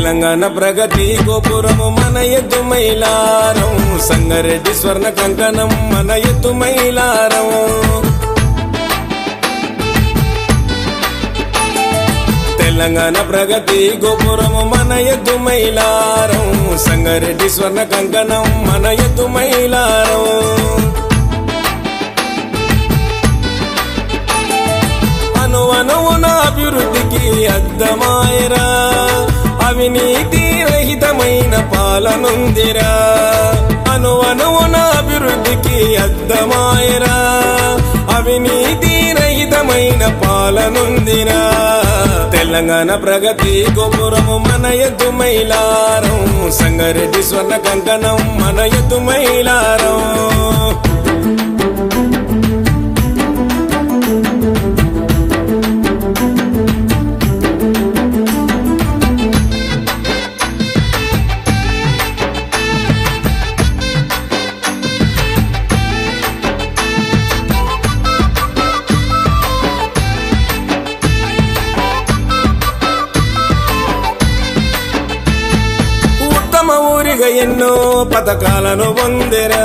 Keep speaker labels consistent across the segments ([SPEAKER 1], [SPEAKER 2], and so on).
[SPEAKER 1] తెలంగాణ ప్రగతి గోపురము మన ఎద్దు మైలారం సంగారెడ్డి స్వర్ణ కంకణం మన ఎద్దు మైలారం తెలంగాణ ప్రగతి గోపురము మన ఎద్దు మైలారం సంగారెడ్డి స్వర్ణ కంకణం మన ఎద్దు మైలారం అను అనువున అభివృద్ధికి అద్దమాయరా అవినీతి రహితమైన పాలనుందిరా అను అనువున అభివృద్ధికి అద్దమాయరా అవినీతి రహితమైన పాలనుందిరా తెలంగాణ ప్రగతి గోపురము మన ఎద్దు మైలారం సంగారెడ్డి స్వర్ణ కంకణం మన ఎద్దు మైలారం ఉత్తమ ఊరిగా ఎన్నో పథకాలను పొందిరా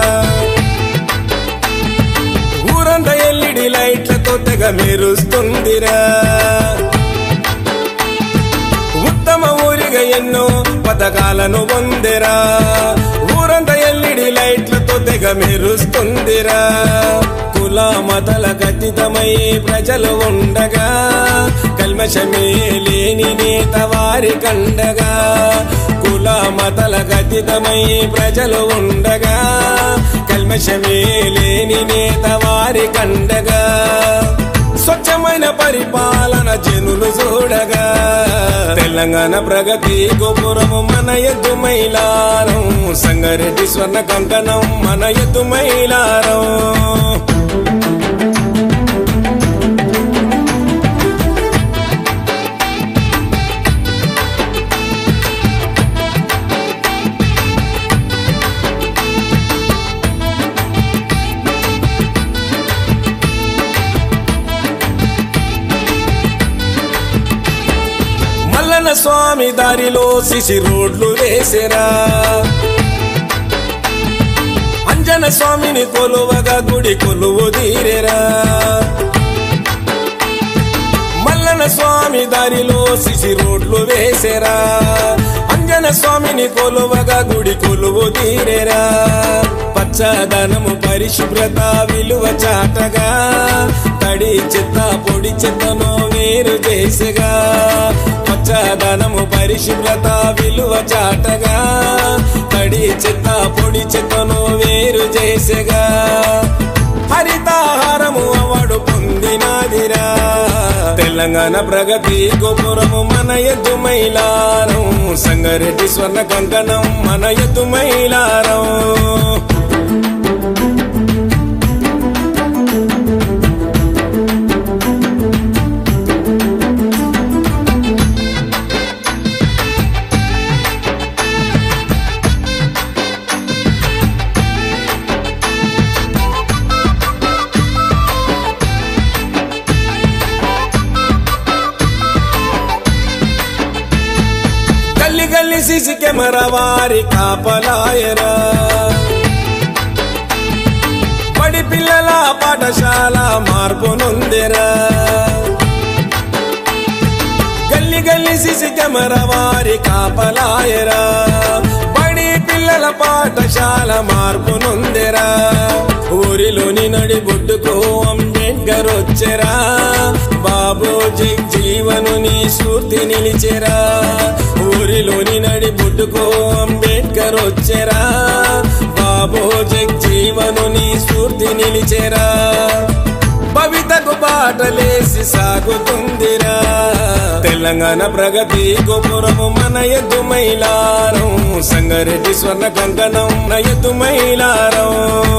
[SPEAKER 1] ఊరంతా ఎల్ఈడి లైట్లతో తెగ మెరుస్తుందిరా ఉత్తమ ఊరిగా ఎన్నో పథకాలను పొందిరా ఊరంతా ఎల్ఈడి లైట్లతో తెగ మెరుస్తుందిరా కుల మతల కథితమై ప్రజలు ఉండగా కల్మషమే లేని నేత వారి కండగా కుల మతల కథితమై ప్రజలు ఉండగా కల్మషమే లేని నేత వారి కండగా స్వచ్ఛమైన పరిపాలన జనులు చూడగా తెలంగాణ ప్రగతి గోపురము మన ఎద్దు మైలారం సంగారెడ్డి స్వర్ణ కంకణం మన ఎద్దు మైలారం మల్లన స్వామి దారిలో సిసి రోడ్లు వేసిరా అంజన స్వామిని కొలువగా గుడి కొలువు తీరెరా మల్లన స్వామి దారిలో సిసి రోడ్లు వేసేరా అంజన స్వామిని కొలువగా గుడి కొలువు తీరెరా పచ్చదనము పరిశుభ్రత విలువ చాటగా తడి చెత్త పొడి చెత్తను వేరు చేసగా పచ్చదనము పరిశుభ్రత విలువ చాటగా తడి చెత్త పొడి చెత్తను వేరు చేసగా హరితాహారము అవడు పొందినాదిరా తెలంగాణ ప్రగతి గోపురము మన ఎద్దు మైలారం సంగారెడ్డి స్వర్ణ కంకణం మన ఎద్దు మైలారం గల్లి గల్లి సిసి కెమెరా వారి కాపలాయరా బడి పిల్లల పాఠశాల మార్పు నొందెరా గల్లి గల్లి సిసి కెమెరా వారి కాపలాయరా బడి పిల్లల పాఠశాల మార్పు నొందెరా ఊరిలోని నడి బొడ్డుకు అంబేద్కర్ వచ్చెరా బాబు జగజీవనుని స్ఫూర్తి నిలిచెరా ఊరిలోని నడి బొడ్డుకు అంబేద్కర్ వచ్చెరా బాబు జగజీవనుని స్ఫూర్తి నిలిచెరా భవితకు బాటలేసి సాగుతుందిరా తెలంగాణ ప్రగతి గోపురము మన ఎద్దు మైలారం సంగారెడ్డి స్వర్ణ కంకణం నా ఎద్దు మైలారం